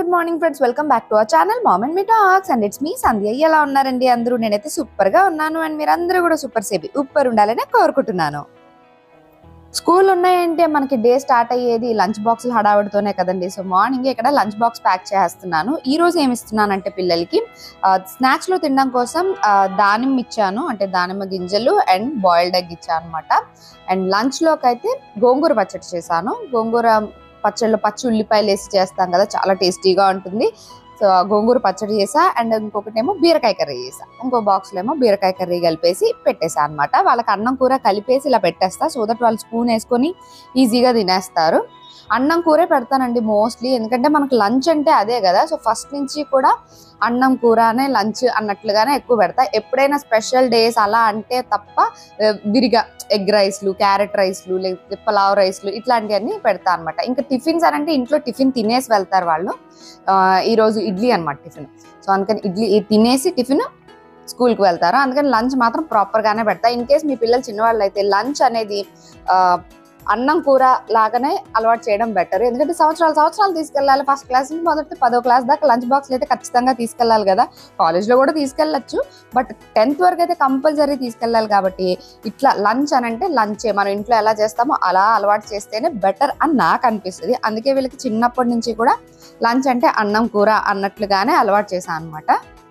good morning friends welcome back to our channel mom and me talks and it's me Sandhya ఎలా ఉన్నారండి అందరూ నేనైతే super గా ఉన్నాను అండ్ మీరు అందరూ కూడా సూపర్ సేపి సూపర్ ఉండాలని కోరుకుంటున్నాను స్కూల్ ఉన్నాయంటే మనకి డే స్టార్ట్ అయ్యేది లంచ్ బాక్స్ హడావిడితోనే కదండి సో మార్నింగ్ ఇక్కడ లంచ్ బాక్స్ ప్యాక్ చేస్తున్నాను ఈ రోజు ఏమి ఇస్తున్నానంటే పిల్లలకి స్నాక్స్ లో తినడం కోసం ఆ, దానిమ్మ ఇచ్చాను అంటే దానిమ్మ గింజలు అండ్ బాయిల్డ్ ఎగ్ ఇచ్చాను అనమాట అండ్ లంచ్ లోకి అయితే గోంగూర పచ్చడి చేశాను గోంగూర పచ్చళ్ళు పచ్చి ఉల్లిపాయలు వేసి చేస్తాం కదా చాలా టేస్టీగా ఉంటుంది సో ఆ గోంగూర పచ్చడి చేసా అండ్ ఇంకొకటి ఏమో బీరకాయ కర్రీ చేసా ఇంకో బాక్స్ లో ఏమో బీరకాయ కర్రీ కలిపేసి పెట్టేసా అన్నమాట వాళ్ళకి అన్నం కూర కలిపేసి ఇలా పెట్టేస్తా సో దట్ వాళ్ళు స్పూన్ వేసుకొని ఈజీగా తినేస్తారు అన్నం కూరే పెడతానండి మోస్ట్లీ ఎందుకంటే మనకు లంచ్ అంటే అదే కదా సో ఫస్ట్ నుంచి కూడా అన్నం కూర అనే లంచ్ అన్నట్లుగానే ఎక్కువ పెడతా ఎప్పుడైనా స్పెషల్ డేస్ అలా అంటే తప్ప ఆ, విరిగా ఎగ్ రైస్లు క్యారెట్ రైస్లు లేకపోతే పలావ్ రైస్లు ఇట్లాంటివన్నీ పెడతా అనమాట ఇంకా టిఫిన్స్ అని అంటే ఇంట్లో టిఫిన్ తినేసి వెళ్తారు వాళ్ళు ఆ, ఈ రోజు ఇడ్లీ అనమాట టిఫిన్ సో అందుకని ఇడ్లీ ఇది తినేసి టిఫిన్ స్కూల్కి వెళ్తారు అందుకని లంచ్ మాత్రం ప్రాపర్గానే పెడతా ఇన్ కేస్ మీ పిల్లలు చిన్నవాళ్ళు అయితే లంచ్ అనేది ఆ, అన్నం కూర లాగానే అలవాటు చేయడం బెటర్ ఎందుకంటే సంవత్సరాలు సంవత్సరాలు తీసుకెళ్ళాలి ఫస్ట్ క్లాస్ నుంచి మొదటి పదో క్లాస్ దాకా లంచ్ బాక్స్లు అయితే ఖచ్చితంగా తీసుకెళ్ళాలి కదా కాలేజ్లో కూడా తీసుకెళ్ళచ్చు బట్ టెన్త్ వరకు అయితే కంపల్సరీ తీసుకెళ్ళాలి కాబట్టి ఇట్లా లంచ్ అని అంటే లంచే మనం ఇంట్లో ఎలా చేస్తామో అలా అలవాటు చేస్తేనే బెటర్ అని నాకు అనిపిస్తుంది అందుకే వీళ్ళకి చిన్నప్పటి నుంచి కూడా లంచ్ అంటే అన్నం కూర అన్నట్లుగానే అలవాటు చేశాను అనమాట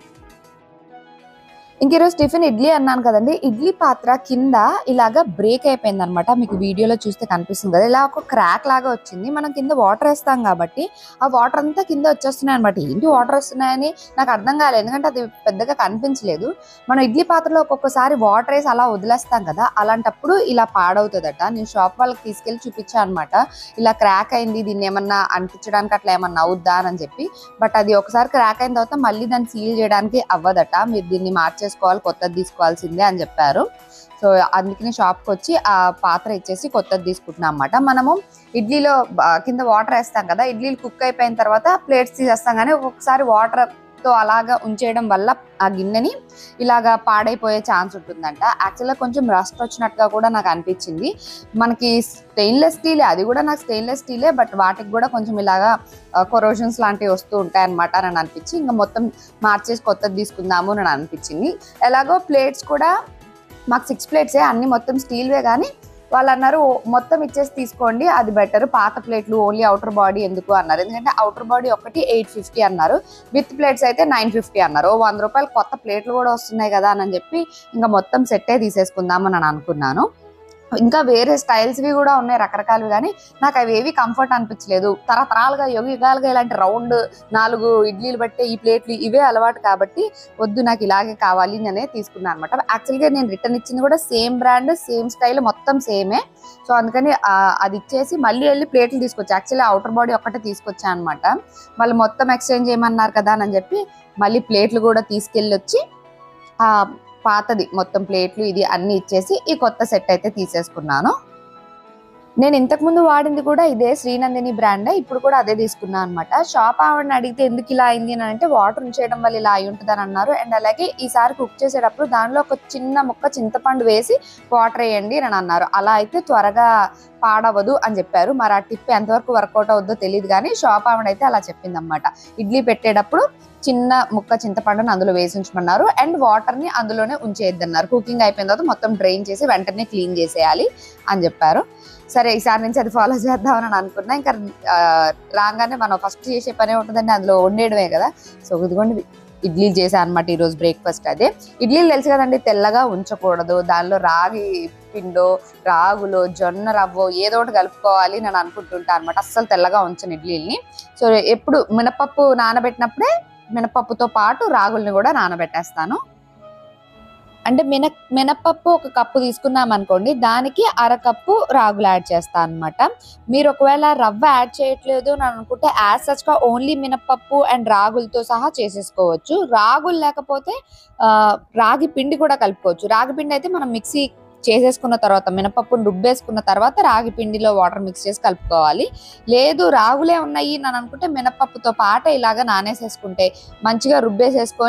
ఇంక ఈరోజు టిఫిన్ ఇడ్లీ అన్నాను కదండి ఇడ్లీ పాత్ర కింద ఇలాగా బ్రేక్ అయిపోయింది అనమాట మీకు వీడియోలో చూస్తే కనిపిస్తుంది కదా ఇలా ఒక క్రాక్ లాగా వచ్చింది మనం కింద వాటర్ వేస్తాం కాబట్టి ఆ వాటర్ అంతా కింద వచ్చేస్తున్నాయి అనమాట ఏంటి వాటర్ వస్తున్నాయని నాకు అర్థం కాలేదు ఎందుకంటే అది పెద్దగా కనిపించలేదు మనం ఇడ్లీ పాత్రలో ఒక్కొక్కసారి వాటర్ వేసి అలా వదిలేస్తాం కదా అలాంటప్పుడు ఇలా పాడవుతుందట నేను షాప్ వాళ్ళకి తీసుకెళ్లి చూపించాను అనమాట ఇలా క్రాక్ అయింది దీన్ని ఏమన్నా అంటించడానికి అట్లా ఏమన్నా అవుద్దా అని చెప్పి బట్ అది ఒకసారి క్రాక్ అయిన తర్వాత మళ్ళీ దాన్ని సీల్ చేయడానికి అవ్వదట మీరు దీన్ని మార్చేసుకోవాలి కొత్తది తీసుకోవాల్సిందే అని చెప్పారు సో అందుకని షాప్కి వచ్చి ఆ పాత్ర ఇచ్చేసి కొత్తది తీసుకుంటున్నాం అన్నమాట మనము ఇడ్లీలో బ- కింద వాటర్ వేస్తాం కదా ఇడ్లీలు కుక్ అయిపోయిన తర్వాత ప్లేట్స్ తీసేస్తాం కానీ ఒక్కొక్కసారి వాటర్ తో అలాగా ఉంచేయడం వల్ల ఆ గిన్నెని ఇలాగా పాడైపోయే ఛాన్స్ ఉంటుందంట యాక్చువల్గా కొంచెం రస్ట్ వచ్చినట్టుగా కూడా నాకు అనిపించింది మనకి స్టెయిన్లెస్ స్టీలే అది కూడా నాకు స్టెయిన్లెస్ స్టీలే బట్ వాటికి కూడా కొంచెం ఇలాగా కొరోజన్స్ లాంటివి వస్తూ ఉంటాయి అనమాట అని అనిపించి ఇంకా మొత్తం మార్చేసి కొత్తది తీసుకుందాము అని అనిపించింది ఎలాగో ప్లేట్స్ కూడా మాకు సిక్స్ ప్లేట్సే అన్ని మొత్తం స్టీల్వే కానీ వాళ్ళు అన్నారు "ఓ, మొత్తం ఇచ్చేసి తీసుకోండి అది బెటర్ పాత ప్లేట్లు ఓన్లీ అవుటర్ బాడీ ఎందుకు అన్నారు ఎందుకంటే అవుటర్ బాడీ ఒకటి ఎయిట్ ఫిఫ్టీ అన్నారు విత్ ప్లేట్స్ అయితే నైన్ ఫిఫ్టీ అన్నారు ఓ వంద రూపాయలు కొత్త ప్లేట్లు కూడా వస్తున్నాయి కదా అని చెప్పి ఇంకా మొత్తం సెట్టే తీసేసుకుందామని అని అనుకున్నాను ఇంకా వేరే స్టైల్స్వి కూడా ఉన్నాయి రకరకాలు కానీ నాకు అవి ఏవి కంఫర్ట్ అనిపించలేదు తరతరాలుగా యుగ యుగాలుగా ఇలాంటి రౌండ్ నాలుగు ఇడ్లీలు బట్టే ఈ ప్లేట్లు ఇవే అలవాటు కాబట్టి వద్దు నాకు ఇలాగే కావాలి నేనే తీసుకున్నాను అనమాట యాక్చువల్గా నేను రిటర్న్ ఇచ్చింది కూడా సేమ్ బ్రాండ్ సేమ్ స్టైల్ మొత్తం సేమే సో అందుకని ఆ, అది ఇచ్చేసి మళ్ళీ వెళ్ళి ప్లేట్లు తీసుకొచ్చా యాక్చువల్లీ అవుటర్ బాడీ ఒక్కటే తీసుకొచ్చా అనమాట వాళ్ళు మొత్తం ఎక్స్చేంజ్ చేయమన్నారు కదా అని చెప్పి మళ్ళీ ప్లేట్లు కూడా తీసుకెళ్ళి వచ్చి ఆ పాతది మొత్తం ప్లేట్లు ఇది అన్ని ఇచ్చేసి ఈ కొత్త సెట్ అయితే తీసేసుకున్నాను నేను ఇంతకు ముందు వాడింది కూడా ఇదే శ్రీనందిని బ్రాండ్ ఇప్పుడు కూడా అదే తీసుకున్నాను అనమాట షాప్ ఆవిడని అడిగితే ఎందుకు ఇలా అయింది అని అంటే వాటర్ ఉంచేయడం వల్ల ఇలా అయి ఉంటుంది అని అన్నారు అండ్ అలాగే ఈసారి కుక్ చేసేటప్పుడు దానిలో ఒక చిన్న ముక్క చింతపండు వేసి వాటర్ వేయండి అని అన్నారు అలా అయితే త్వరగా పాడవదు అని చెప్పారు మరి ఆ టిప్ ఎంతవరకు వర్కౌట్ అవుద్దో తెలియదు కానీ షాప్ ఆవిడ అయితే అలా చెప్పింది అనమాట ఇడ్లీ పెట్టేటప్పుడు చిన్న ముక్క చింతపండుని అందులో వేసి ఉంచమన్నారు అండ్ వాటర్ ని అందులోనే ఉంచేయద్దన్నారు కుకింగ్ అయిపోయిన తర్వాత మొత్తం డ్రైన్ చేసి వెంటనే క్లీన్ చేసేయాలి అని చెప్పారు సరే ఈసారి నుంచి అది ఫాలో చేద్దామని అనుకున్నా ఇంకా ఆ, రాగానే మనం ఫస్ట్ చేసే పనే ఉంటుందండి అందులో వండేయడమే కదా సో ఇదిగోండి ఇడ్లీలు చేశాను అనమాట ఈరోజు బ్రేక్ఫాస్ట్ అదే ఇడ్లీలు తెలుసు కదండి తెల్లగా ఉంచకూడదు దానిలో రాగి పిండో రాగులో జొన్న రవ్వ ఏదో ఒకటి కలుపుకోవాలి నేను అనుకుంటుంటా అనమాట అస్సలు తెల్లగా ఉంచను ఇడ్లీల్ని సో ఎప్పుడు మినపప్పు నానబెట్టినప్పుడే మినపప్పుతో పాటు రాగుల్ని కూడా నానబెట్టేస్తాను అంటే మిన మినపప్పు ఒక కప్పు తీసుకున్నాం అనుకోండి దానికి అర కప్పు రాగులు యాడ్ చేస్తాను అనమాట మీరు ఒకవేళ రవ్వ యాడ్ చేయట్లేదు అని అనుకుంటే యాజ్ సచ్ గా ఓన్లీ మినపప్పు అండ్ రాగులతో సహా చేసేసుకోవచ్చు రాగులు లేకపోతే ఆ, రాగి పిండి కూడా కలుపుకోవచ్చు రాగి పిండి అయితే మనం మిక్సీ చేసేసుకున్న తర్వాత మినపప్పును రుబ్బేసుకున్న తర్వాత రాగి పిండిలో వాటర్ మిక్స్ చేసి కలుపుకోవాలి లేదు రాగులే ఉన్నాయి అని అనుకుంటే మినపప్పుతో పాటే ఇలాగా నానేసేసుకుంటే మంచిగా రుబ్బేసేసుకొని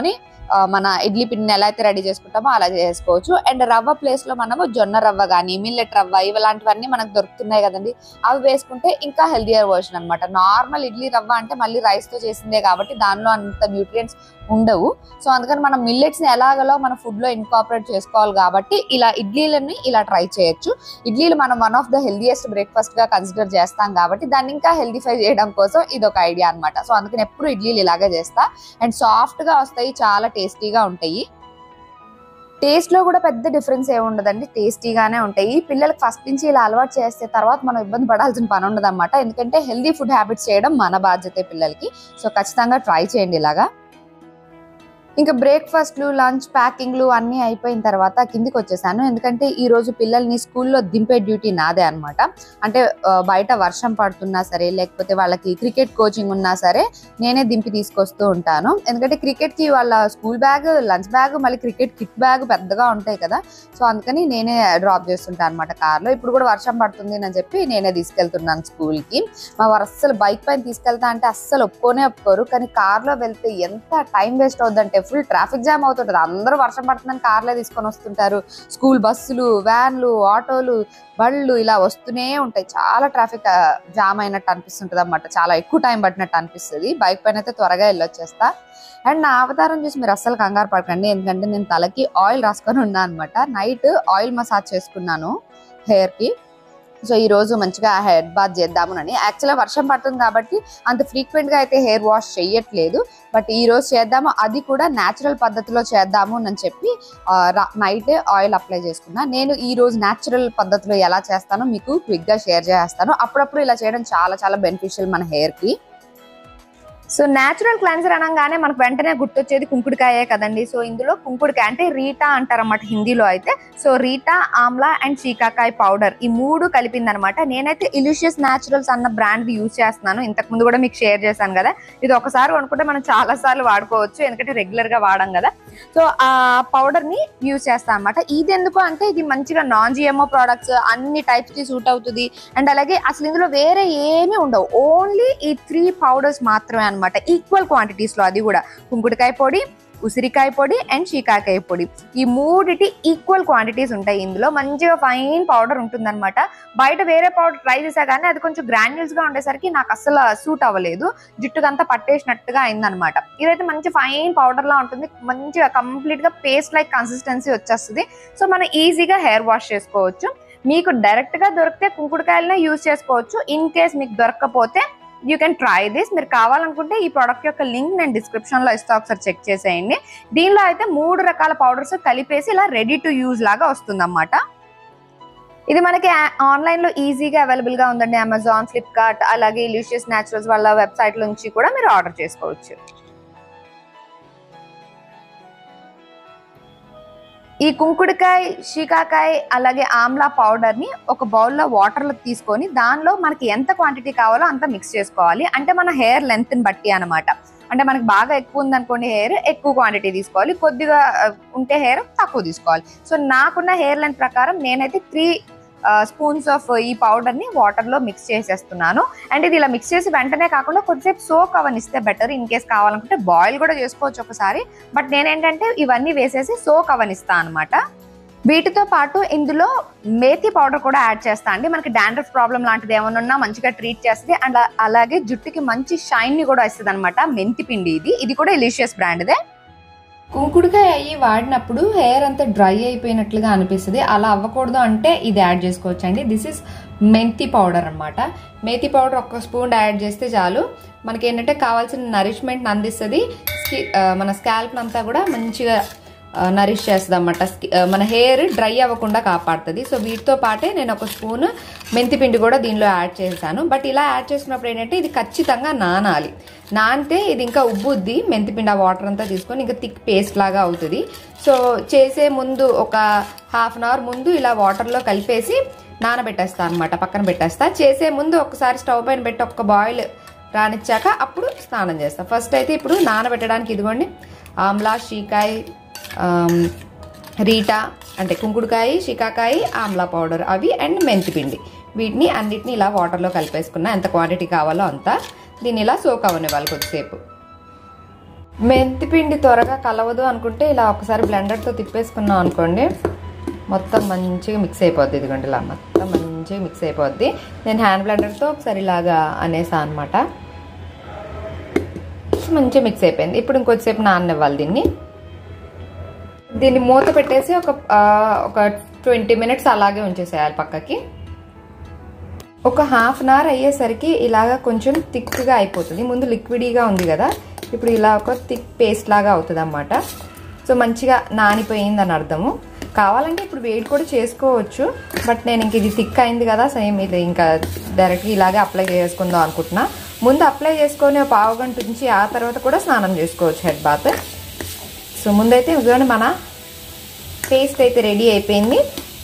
ఆ, మన ఇడ్లీ పిండిని ఎలా అయితే రెడీ చేసుకుంటామో అలా చేసుకోవచ్చు అండ్ రవ్వ ప్లేస్ లో మనము జొన్న రవ్వ కానీ మిల్లెట్ రవ్వ ఇలాంటివన్నీ మనకు దొరుకుతున్నాయి కదండి అవి వేసుకుంటే ఇంకా హెల్దియర్ వర్షన్ అనమాట నార్మల్ ఇడ్లీ రవ్వ అంటే మళ్ళీ రైస్ తో చేసిందే కాబట్టి దానిలో అంత న్యూట్రియంట్స్ ఉండవు సో అందుకని మనం మిల్లెట్స్ ని ఎలాగలో మన ఫుడ్ లో ఇన్కాపరేట్ చేసుకోవాలి కాబట్టి ఇలా ఇడ్లీలని ఇలా ట్రై చేయొచ్చు ఇడ్లీలు మనం one of the healthiest breakfast గా కన్సిడర్ చేస్తాం కాబట్టి దాన్ని ఇంకా హెల్దీఫై చేయడం కోసం ఇది ఒక ఐడియా అన్నమాట సో అందుకని ఎప్పుడు ఇడ్లీలు ఇలాగే చేస్తా అండ్ సాఫ్ట్ గా వస్తాయి చాలా టేస్టీగా ఉంటాయి టేస్ట్ లో కూడా పెద్ద డిఫరెన్స్ ఏమి ఉండదండి టేస్టీగానే ఉంటాయి పిల్లలకి ఫస్ట్ నుంచి ఇలా అలవాటు చేస్తే తర్వాత మనం ఇబ్బంది పడాల్సిన పని ఉండదు అనమాట ఎందుకంటే హెల్దీ ఫుడ్ హ్యాబిట్స్ చేయడం మన బాధ్యతే పిల్లలకి సో ఖచ్చితంగా ట్రై చేయండి ఇలాగా ఇంకా బ్రేక్ఫాస్ట్లు లంచ్ ప్యాకింగ్లు అన్నీ అయిపోయిన తర్వాత కిందికి వచ్చేసాను ఎందుకంటే ఈ రోజు పిల్లల్ని స్కూల్లో దింపే డ్యూటీ నాదే అన్నమాట అంటే ఆ, బయట వర్షం పడుతున్నా సరే లేకపోతే వాళ్ళకి క్రికెట్ కోచింగ్ ఉన్నా సరే నేనే దింపి తీసుకొస్తూ ఉంటాను ఎందుకంటే క్రికెట్ కి వాళ్ళ స్కూల్ బ్యాగ్ లంచ్ బ్యాగ్ మళ్ళీ క్రికెట్ కిట్ బ్యాగ్ పెద్దగా ఉంటాయి కదా సో అందుకని నేనే డ్రాప్ చేస్తుంటాను అనమాట కార్లో ఇప్పుడు కూడా వర్షం పడుతుంది అని చెప్పి నేనే తీసుకెళ్తున్నాను స్కూల్ కి మా వారు అస్సలు బైక్ పైన తీసుకెళ్తా అంటే అస్సలు ఒప్పుకోనే ఒప్పుకోరు కానీ కార్లో వెళ్తే ఎంత టైం వేస్ట్ అవుతుందంటే ఫుల్ ట్రాఫిక్ జామ్ అవుతుంటది అందరూ వర్షం పడుతుందని కార్లే తీసుకొని వస్తుంటారు స్కూల్ బస్సులు వ్యాన్లు ఆటోలు బళ్ళు ఇలా వస్తూనే ఉంటాయి చాలా ట్రాఫిక్ జామ్ అయినట్టు అనిపిస్తుంటది అనమాట చాలా ఎక్కువ టైం పట్టినట్టు అనిపిస్తుంది బైక్ పైన అయితే త్వరగా వెళ్ళొచ్చేస్తా అండ్ నా అవతారం చూసి మీరు అస్సలు కంగారు పడకండి ఎందుకంటే నేను తలకి ఆయిల్ రాసుకొని ఉన్నా అనమాట నైట్ ఆయిల్ మసాజ్ చేసుకున్నాను హెయిర్ కి సో ఈ రోజు మంచిగా హెడ్ బాత్ చేద్దామునని యాక్చువల్గా వర్షం పడుతుంది కాబట్టి అంత ఫ్రీక్వెంట్ గా అయితే హెయిర్ వాష్ చెయ్యట్లేదు బట్ ఈ రోజు చేద్దాము అది కూడా న్యాచురల్ పద్ధతిలో చేద్దాము అని చెప్పి నైట్ ఆయిల్ అప్లై చేసుకున్నా నేను ఈ రోజు న్యాచురల్ పద్ధతిలో ఎలా చేస్తానో మీకు క్విక్ గా షేర్ చేస్తాను అప్పుడప్పుడు ఇలా చేయడం చాలా చాలా బెనిఫిషియల్ మన హెయిర్ కి సో నేచురల్ క్లెన్సర్ అనగానే మనకు వెంటనే గుర్తొచ్చేది కుంకుడుకాయే కదండి సో ఇందులో కుంకుడుకాయ అంటే రీటా అంటారన్నమాట హిందీలో అయితే సో రీటా ఆమ్లా అండ్ చీకాకాయ పౌడర్ ఈ మూడు కలిపిందనమాట నేనైతే ఇలిషియస్ న్యాచురల్స్ అన్న బ్రాండ్ యూజ్ చేస్తున్నాను ఇంతకు ముందు కూడా మీకు షేర్ చేశాను కదా ఇది ఒకసారి కొనుక్కుంటే మనం చాలా సార్లు వాడుకోవచ్చు ఎందుకంటే రెగ్యులర్ గా వాడం కదా సో ఆ పౌడర్ ని యూజ్ చేస్తాను అనమాట ఇది ఎందుకు అంటే ఇది మంచిగా నాన్ జిఎంఓ ప్రోడక్ట్స్ అన్ని టైప్స్ కి సూట్ అవుతుంది అండ్ అలాగే అసలు ఇందులో వేరే ఏమీ ఉండవు ఓన్లీ ఈ త్రీ పౌడర్స్ మాత్రమే అనమాట ఈక్వల్ క్వాంటిటీస్ లో అది కూడా కుంకుడుకాయ పొడి ఉసిరికాయ పొడి అండ్ చీకాకాయ పొడి ఈ మూడిటి ఈక్వల్ క్వాంటిటీస్ ఉంటాయి ఇందులో మంచిగా ఫైన్ పౌడర్ ఉంటుందన్నమాట బయట వేరే పౌడర్ ట్రై చేసా కానీ అది కొంచెం గ్రాన్యూల్స్ గా ఉండేసరికి నాకు అసలు సూట్ అవ్వలేదు జుట్టుకంతా పట్టేసినట్టుగా అయిందనమాట ఇదైతే మంచి ఫైన్ పౌడర్ లా ఉంటుంది మంచిగా కంప్లీట్ గా పేస్ట్ లైక్ కన్సిస్టెన్సీ వచ్చేస్తుంది సో మనం ఈజీగా హెయిర్ వాష్ చేసుకోవచ్చు మీకు డైరెక్ట్ గా దొరికితే కుంకుడుకాయలనే యూజ్ చేసుకోవచ్చు ఇన్ కేస్ మీకు దొరకకపోతే యూ కెన్ ట్రై దిస్ మీరు కావాలనుకుంటే ఈ ప్రోడక్ట్ యొక్క లింక్ నేను డిస్క్రిప్షన్ లో ఇస్తా ఒకసారి చెక్ చేసేయండి దీనిలో అయితే మూడు రకాల పౌడర్స్ కలిపేసి ఇలా రెడీ టు యూజ్ లాగా వస్తుంది ఇది మనకి ఆన్లైన్ లో ఈజీగా అవైలబుల్ గా ఉందండి అమెజాన్ ఫ్లిప్కార్ట్ అలాగే ఇలిషియస్ న్యాచురల్స్ వాళ్ళ వెబ్సైట్ నుంచి కూడా మీరు ఆర్డర్ చేసుకోవచ్చు ఈ కుంకుడుకాయ షీకాకాయ అలాగే ఆమ్లా పౌడర్ ని ఒక బౌల్లో వాటర్ లో తీసుకొని దానిలో మనకి ఎంత క్వాంటిటీ కావాలో అంత మిక్స్ చేసుకోవాలి అంటే మన హెయిర్ లెంత్ ని బట్టి అనమాట అంటే మనకి బాగా ఎక్కువ ఉందనుకోండి హెయిర్ ఎక్కువ క్వాంటిటీ తీసుకోవాలి కొద్దిగా ఆ, ఉంటే హెయిర్ తక్కువ తీసుకోవాలి సో నాకున్న హెయిర్ లెంత్ ప్రకారం నేనైతే త్రీ స్పూన్స్ ఆఫ్ ఈ పౌడర్ ని వాటర్ లో మిక్స్ చేసేస్తున్నాను అండ్ ఇది ఇలా మిక్స్ చేసి వెంటనే కాకుండా కొద్దిసేపు సోక్ అవనిస్తే బెటర్ ఇన్ కేస్ కావాలనుకుంటే బాయిల్ కూడా చేసుకోవచ్చు ఒకసారి బట్ నేనేంటంటే ఇవన్నీ వేసేసి సోక్ అవనిస్తా అనమాట వీటితో పాటు ఇందులో మేతి పౌడర్ కూడా యాడ్ చేస్తా అండి మనకి డాండ్రఫ్ ప్రాబ్లం లాంటిది ఏమైనా ఉన్నా మంచిగా ట్రీట్ చేస్తుంది అండ్ అలాగే జుట్టుకి మంచి షైన్ ని కూడా ఇస్తుంది అనమాట మెంతి పిండి ఇది ఇది కూడా ఇలిషియస్ బ్రాండ్దే కుంకుడుకాయ అయ్యి వాడినప్పుడు హెయిర్ అంతా డ్రై అయిపోయినట్లుగా అనిపిస్తుంది అలా అవ్వకూడదు అంటే ఇది యాడ్ చేసుకోవచ్చు అండి దిస్ ఇస్ మెంతి పౌడర్ అన్నమాట మేతి పౌడర్ ఒక్క స్పూన్ యాడ్ చేస్తే చాలు మనకి ఏంటంటే కావాల్సిన నరిష్మెంట్ అందిస్తుంది స్కి- ఆ, మన స్కాల్ప్ అంతా కూడా మంచిగా నరిష్ చేస్తుంది అనమాట మన హెయిర్ డ్రై అవ్వకుండా కాపాడుతుంది సో వీటితో పాటే నేను ఒక స్పూన్ మెంతి పిండి కూడా దీనిలో యాడ్ చేశాను బట్ ఇలా యాడ్ చేసుకున్నప్పుడు ఏంటంటే ఇది ఖచ్చితంగా నానాలి నానితే ఇది ఇంకా ఉబ్బుద్ది మెంతి పిండి ఆ వాటర్ అంతా తీసుకొని ఇంకా థిక్ పేస్ట్ లాగా అవుతుంది సో చేసే ముందు ఒక హాఫ్ అన్ అవర్ ముందు ఇలా వాటర్లో కలిపేసి నానబెట్టేస్తా అనమాట పక్కన పెట్టేస్తా చేసే ముందు ఒకసారి స్టవ్ పైన పెట్టి ఒక్క బాయిల్ రానిచ్చాక అప్పుడు స్నానం చేస్తా ఫస్ట్ అయితే ఇప్పుడు నానబెట్టడానికి ఇదిగోండి ఆమ్లా షీకాయ్ ఆమ్, రీటా అంటే కుంకుడుకాయ షికాకాయ ఆమ్లా పౌడర్ అవి అండ్ మెంతిపిండి వీటిని అన్నిటిని ఇలా వాటర్లో కలిపేసుకున్నా ఎంత క్వాంటిటీ కావాలో అంత దీన్ని ఇలా సోక్ అవ్వనివ్వాలి కొద్దిసేపు మెంతి పిండి త్వరగా కలవదు అనుకుంటే ఇలా ఒకసారి బ్లెండర్తో తిప్పేసుకున్నాం అనుకోండి మొత్తం మంచిగా మిక్స్ అయిపోద్ది ఇదిగోండి ఇలా మొత్తం మంచిగా మిక్స్ అయిపోద్ది నేను హ్యాండ్ బ్లెండర్తో ఒకసారి ఇలాగా అనేసా అనమాట మంచిగా మిక్స్ అయిపోయింది ఇప్పుడు ఇంకొద్దిసేపు నాననివ్వాలి దీన్ని దీన్ని మూత పెట్టేసి ఒక ఆ, ఒక ట్వంటీ మినిట్స్ అలాగే ఉంచేసేయాలి పక్కకి ఒక హాఫ్ అన్ అవర్ అయ్యేసరికి ఇలాగా కొంచెం థిక్గా అయిపోతుంది ముందు లిక్విడీగా ఉంది కదా ఇప్పుడు ఇలా ఒక థిక్ పేస్ట్ లాగా అవుతుంది అన్నమాట సో మంచిగా నానిపోయింది అని అర్థము కావాలంటే ఇప్పుడు వేడి కూడా చేసుకోవచ్చు బట్ నేను ఇంక ఇది థిక్ అయింది కదా సేమ్ ఇది ఇంకా డైరెక్ట్గా ఇలాగే అప్లై చేసుకుందాం అనుకుంటున్నా ముందు అప్లై చేసుకొని ఒక పావు గంట ఉంచి ఆ తర్వాత కూడా స్నానం చేసుకోవచ్చు హెడ్ బాత్ సో ముందైతే ఇదిగోండి మన పేస్ట్ అయితే రెడీ అయిపోయింది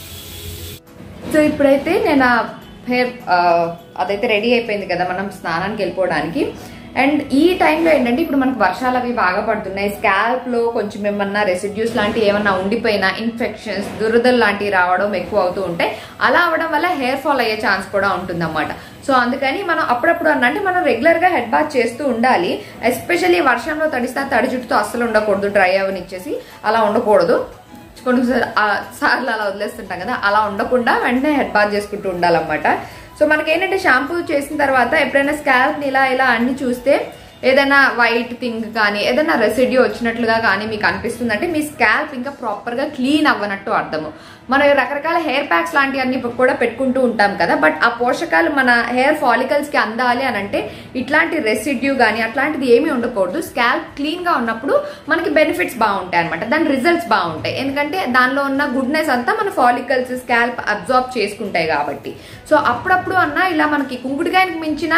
సో ఇప్పుడైతే నేను హెయిర్ అదైతే రెడీ అయిపోయింది కదా మనం స్నానానికి వెళ్ళిపోవడానికి అండ్ ఈ టైంలో ఏంటంటే ఇప్పుడు మనకు వర్షాలు అవి బాగా పడుతున్నాయి స్కాల్ప్ లో కొంచెం ఏమన్నా రెసిడ్యూస్ లాంటివి ఏమన్నా ఉండిపోయినా ఇన్ఫెక్షన్స్ దురదలు లాంటివి రావడం ఎక్కువ అవుతూ ఉంటాయి అలా అవడం వల్ల హెయిర్ ఫాల్ అయ్యే ఛాన్స్ కూడా ఉంటుందన్నమాట సో అందుకని మనం అప్పుడప్పుడు అన్న అంటే మనం రెగ్యులర్ గా హెడ్ బాత్ చేస్తూ ఉండాలి ఎస్పెషల్లీ వర్షంలో తడిస్తే తడి జుట్టుతో అస్సలు ఉండకూడదు డ్రై అవనిచ్చేసి అలా ఉండకూడదు కొన్ని సార్లు అలా వదిలేస్తుంటాం కదా అలా ఉండకుండా వెంటనే హెడ్ బాత్ చేసుకుంటూ ఉండాలన్నమాట సో మనకి ఏంటంటే షాంపూ చేసిన తర్వాత ఎప్పుడైనా స్కాల్ప్ ఇలా ఇలా అన్ని చూస్తే ఏదైనా వైట్ థింగ్ కానీ ఏదైనా రెసిడ్యూ వచ్చినట్లుగా కానీ మీకు అనిపిస్తుంది అంటే మీ స్కాల్ప్ ఇంకా ప్రాపర్ గా క్లీన్ అవ్వనట్టు అర్థము మనం రకరకాల హెయిర్ ప్యాక్స్ లాంటివన్నీ కూడా పెట్టుకుంటూ ఉంటాం కదా బట్ ఆ పోషకాలు మన హెయిర్ ఫాలికల్స్ కి అందాలి అని అంటే ఇట్లాంటి రెసిడ్యూ కానీ అట్లాంటిది ఏమీ ఉండకూడదు స్కాల్ప్ క్లీన్ గా ఉన్నప్పుడు మనకి బెనిఫిట్స్ బాగుంటాయి అనమాట దాని రిజల్ట్స్ బాగుంటాయి ఎందుకంటే దానిలో ఉన్న గుడ్నెస్ అంతా మన ఫాలికల్స్ స్కాల్ప్ అబ్జార్బ్ చేసుకుంటాయి కాబట్టి సో అప్పుడప్పుడు అన్న ఇలా మనకి కుంకుడుకాయనికి మించిన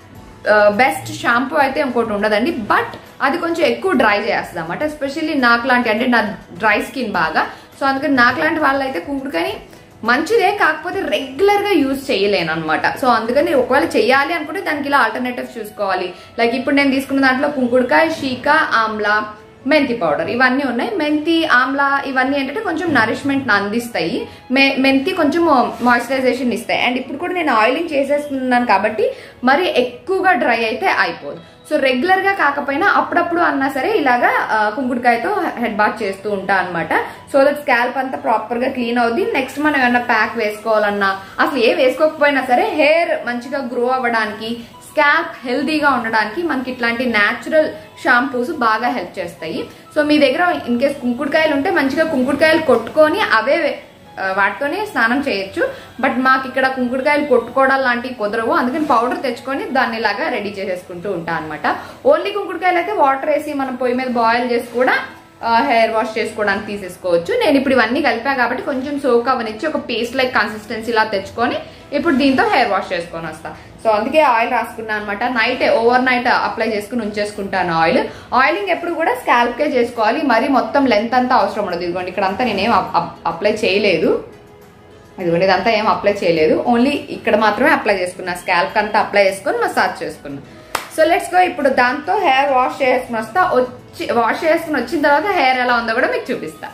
బెస్ట్ షాంపూ అయితే ఇంకోటి ఉండదండి బట్ అది కొంచెం ఎక్కువ డ్రై చేస్తుంది అనమాట ఎస్పెషల్లీ నాకు లాంటి అంటే నా డ్రై స్కిన్ బాగా సో అందుకని నాకు లాంటి వాళ్ళైతే కుంకుడుకాయని మంచిదే కాకపోతే రెగ్యులర్ గా యూజ్ చేయలేను అనమాట సో అందుకని ఒకవేళ చెయ్యాలి అనుకుంటే దానికి ఇలా ఆల్టర్నేటివ్స్ చూసుకోవాలి లైక్ ఇప్పుడు నేను తీసుకున్న దాంట్లో కుంకుడుకాయ షీకా ఆమ్లా మెంతి పౌడర్ ఇవన్నీ ఉన్నాయి మెంతి ఆమ్లా ఇవన్నీ ఏంటంటే కొంచెం నరిష్మెంట్ అందిస్తాయి మె- మెంతి కొంచెం మాయిశ్చరైజేషన్ ఇస్తాయి అండ్ ఇప్పుడు కూడా నేను ఆయిలింగ్ చేసేస్తున్నాను కాబట్టి మరి ఎక్కువగా డ్రై అయితే అయిపోదు సో రెగ్యులర్ గా కాకపోయినా అప్పుడప్పుడు అన్నా సరే ఇలాగా ఆ, కుంకుడుకాయతో హెడ్ బాత్ చేస్తూ ఉంటా అనమాట సో దట్ స్కాల్ప్ అంతా ప్రాపర్ గా క్లీన్ అవుద్ది నెక్స్ట్ మనం ఏమన్నా ప్యాక్ వేసుకోవాలన్నా అసలు ఏ వేసుకోకపోయినా సరే హెయిర్ మంచిగా గ్రో అవ్వడానికి స్కాల్ప్ హెల్దీగా ఉండడానికి మనకి ఇట్లాంటి న్యాచురల్ షాంపూస్ బాగా హెల్ప్ చేస్తాయి సో మీ దగ్గర ఇన్ కేస్ కుంకుడుకాయలు ఉంటే మంచిగా కుంకుడుకాయలు కొట్టుకొని అవే ఆ, వాటితోనే స్నానం చేయొచ్చు బట్ మాకు ఇక్కడ కుంకుడుకాయలు కొట్టుకోవడం లాంటివి కుదరవు అందుకని పౌడర్ తెచ్చుకొని దాన్ని ఇలాగా రెడీ చేసేసుకుంటూ ఉంటాం అనమాట ఓన్లీ కుంకుడుకాయలు అయితే వాటర్ వేసి మనం పొయ్యి మీద బాయిల్ చేసి కూడా హెయిర్ వాష్ చేసుకోవడానికి తీసేసుకోవచ్చు నేను ఇప్పుడు ఇవన్నీ కలిపా కాబట్టి కొంచెం సోక్ అవనిచ్చి ఒక పేస్ట్ లైక్ కన్సిస్టెన్సీ లా తెచ్చుకొని ఇప్పుడు దీంతో హెయిర్ వాష్ చేసుకొని వస్తా సో అందుకే ఆయిల్ రాసుకున్నాను అనమాట నైట్ ఓవర్ నైట్ అప్లై చేసుకుని ఉంచేసుకుంటాను ఆయిల్ ఆయిలింగ్ ఎప్పుడు కూడా స్కాల్ప్ కే చేసుకోవాలి మరి మొత్తం లెంత్ అంతా అవసరం ఉండదు ఇదిగోండి ఇక్కడ అంతా నేనేం అప్లై చేయలేదు ఇదిగోండి ఇదంతా ఏం అప్లై చేయలేదు ఓన్లీ ఇక్కడ మాత్రమే అప్లై చేసుకున్నా స్కాల్ప్ అంతా అప్లై చేసుకొని మసాజ్ చేసుకున్నా సో లెట్స్ గో ఇప్పుడు దాంతో హెయిర్ వాష్ చేసుకుని వస్తా వచ్చి వాష్ చేసుకుని వచ్చిన తర్వాత హెయిర్ ఎలా ఉందో కూడా మీకు చూపిస్తా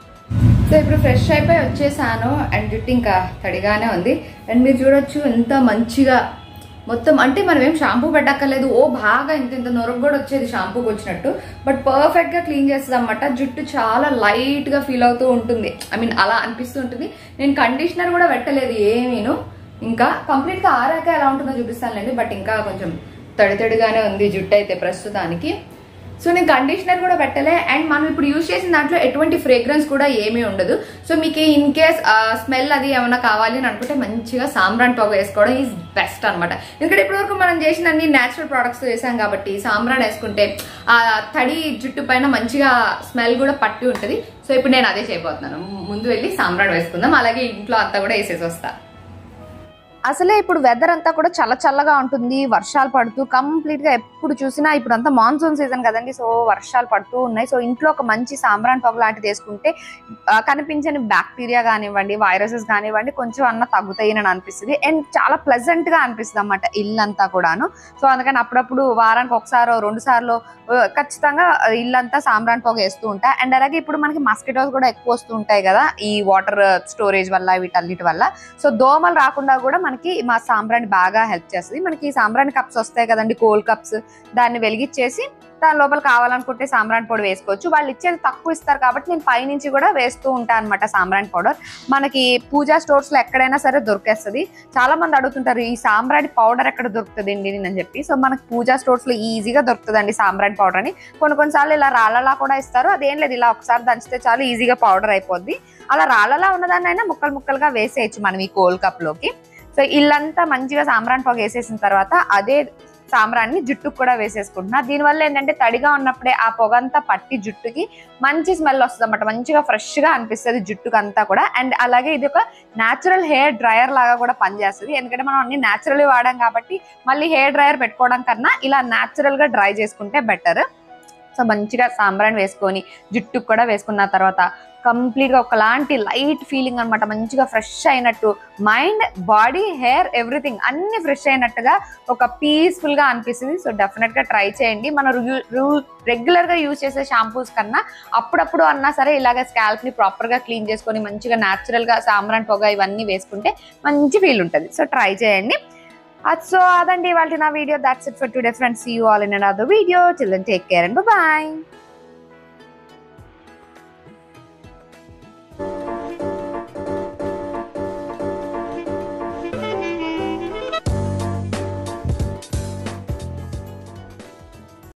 సో ఇప్పుడు ఫ్రెష్ అయిపోయి వచ్చేసాను అండ్ జుట్టు ఇంకా తడిగానే ఉంది అండ్ మీరు చూడొచ్చు ఎంత మంచిగా మొత్తం అంటే మనం ఏం షాంపూ పెట్టక్కర్లేదు ఓ బాగా ఇంత ఇంత నొరగ కూడా వచ్చేది షాంపూకి వచ్చినట్టు బట్ పర్ఫెక్ట్ గా క్లీన్ చేస్తుంది అనమాట జుట్టు చాలా లైట్ గా ఫీల్ అవుతూ ఉంటుంది ఐ మీన్ అలా అనిపిస్తూ ఉంటుంది నేను కండిషనర్ కూడా పెట్టలేదు ఏమీను ఇంకా కంప్లీట్ గా ఆరాక ఎలా ఉంటుందో చూపిస్తానులేండి బట్ ఇంకా కొంచెం తడి తడిగానే ఉంది జుట్టు అయితే ప్రస్తుతానికి సో నేను కండిషనర్ కూడా పెట్టలే అండ్ మనం ఇప్పుడు యూజ్ చేసిన దాంట్లో ఎటువంటి ఫ్రేగ్రెన్స్ కూడా ఏమీ ఉండదు సో మీకు ఇన్ కేస్ స్మెల్ అది ఏమైనా కావాలి అని అనుకుంటే మంచిగా సాంబ్రాన్ పొగ వేసుకోవడం ఈజ్ బెస్ట్ అనమాట ఎందుకంటే ఇప్పటివరకు మనం చేసిన అన్ని న్యాచురల్ ప్రొడక్ట్స్ వేసాం కాబట్టి సాంబ్రాన్ వేసుకుంటే ఆ తడి జుట్టు పైన మంచిగా స్మెల్ కూడా పట్టి ఉంటుంది సో ఇప్పుడు నేను అదే చేయబోతున్నాను ముందు వెళ్ళి సాంబ్రాన్ వేసుకుందాం అలాగే ఇంట్లో అంతా కూడా వేసేసి వస్తా అసలే ఇప్పుడు వెదర్ అంతా కూడా చల్ల చల్లగా ఉంటుంది వర్షాలు పడుతూ కంప్లీట్ గా ఎప్పుడు చూసినా ఇప్పుడు అంతా మాన్సూన్ సీజన్ కదండి సో వర్షాలు పడుతూ ఉన్నాయి సో ఇంట్లో ఒక మంచి సాంబ్రాన్ పొగ లాంటిది వేసుకుంటే ఆ, కనిపించని బ్యాక్టీరియా కానివ్వండి వైరసెస్ కానివ్వండి కొంచెం అన్న తగ్గుతాయి అని అనిపిస్తుంది అండ్ చాలా ప్లెజెంట్ గా అనిపిస్తుంది అన్నమాట ఇల్లంతా కూడాను సో అందుకని అప్పుడప్పుడు వారానికి ఒకసారో రెండు సార్లు ఆ, ఖచ్చితంగా ఇల్లంతా సాంబ్రాన్ పొగ వేస్తూ ఉంటా అండ్ అలాగే ఇప్పుడు మనకి మస్కిటోస్ కూడా ఎక్కువ వస్తూ ఉంటాయి కదా ఈ వాటర్ స్టోరేజ్ వల్ల వీటన్నిటి వల్ల సో దోమలు రాకుండా కూడా మనకి మనకి మా సాంబ్రాణి బాగా హెల్ప్ చేస్తుంది మనకి ఈ సాంబ్రాణి కప్స్ వస్తాయి కదండి కోల్ కప్స్ దాన్ని వెలిగించేసి దాని లోపల కావాలనుకుంటే సాంబ్రాణి పొడి వేసుకోవచ్చు వాళ్ళు ఇచ్చేది తక్కువ ఇస్తారు కాబట్టి నేను పైనుంచి కూడా వేస్తూ ఉంటాను అనమాట సాంబ్రాణి పౌడర్ మనకి పూజా స్టోర్స్ లో ఎక్కడైనా సరే దొరికేస్తుంది చాలా మంది అడుగుతుంటారు ఈ సాంబ్రాణి పౌడర్ ఎక్కడ దొరుకుతుందండి అని చెప్పి సో మనకి పూజా స్టోర్స్ లో ఈజీగా దొరుకుతుందండి సాంబ్రాణి పౌడర్ అని కొన్ని కొన్నిసార్లు ఇలా రాళ్ళలా కూడా ఇస్తారు అదేం లేదు ఇలా ఒకసారి దంచితే చాలు ఈజీగా పౌడర్ అయిపోద్ది అలా రాళ్ళలా ఉన్నదాన్ని అయినా ముక్కలు ముక్కలుగా వేసేయచ్చు మనం ఈ కోల్ కప్ లోకి సో ఇల్లంతా మంచిగా సాంబ్రాణి పొగ వేసేసిన తర్వాత అదే సాంబ్రాన్ని జుట్టుకు కూడా వేసేసుకుంటున్నా దీనివల్ల ఏంటంటే తడిగా ఉన్నప్పుడే ఆ పొగ అంతా పట్టి జుట్టుకి మంచి స్మెల్ వస్తుంది అనమాట మంచిగా ఫ్రెష్ గా అనిపిస్తుంది జుట్టుకు అంతా కూడా అండ్ అలాగే ఇది ఒక న్యాచురల్ హెయిర్ డ్రయర్ లాగా కూడా పనిచేస్తుంది ఎందుకంటే మనం అన్ని న్యాచురల్ వాడాం కాబట్టి మళ్ళీ హెయిర్ డ్రయర్ పెట్టుకోవడం కన్నా ఇలా న్యాచురల్ గా డ్రై చేసుకుంటే బెటర్ సో మంచిగా సాంబ్రాన్ని వేసుకొని జుట్టుకు కూడా వేసుకున్న తర్వాత కంప్లీట్ గా ఒకలాంటి లైట్ ఫీలింగ్ అన్నమాట మంచిగా ఫ్రెష్ అయినట్టు మైండ్ బాడీ హెయిర్ ఎవ్రీథింగ్ అన్ని ఫ్రెష్ అయినట్టుగా ఒక పీస్ఫుల్ గా అనిపిస్తుంది సో డెఫినెట్ గా ట్రై చేయండి మనం రెగ్యులర్ గా యూజ్ చేసే షాంపూస్ కన్నా అప్పుడప్పుడు అన్నా సరే ఇలాగ స్కాల్ప్ ని ప్రాపర్ గా క్లీన్ చేసుకొని మంచిగా న్యాచురల్ గా సాంబ్రాన్ పొగ ఇవన్నీ వేసుకుంటే మంచి ఫీల్ ఉంటుంది సో ట్రై చేయండి సో అదండి వాళ్ళ నా video that's it for today friends you all in another video till then take care and bye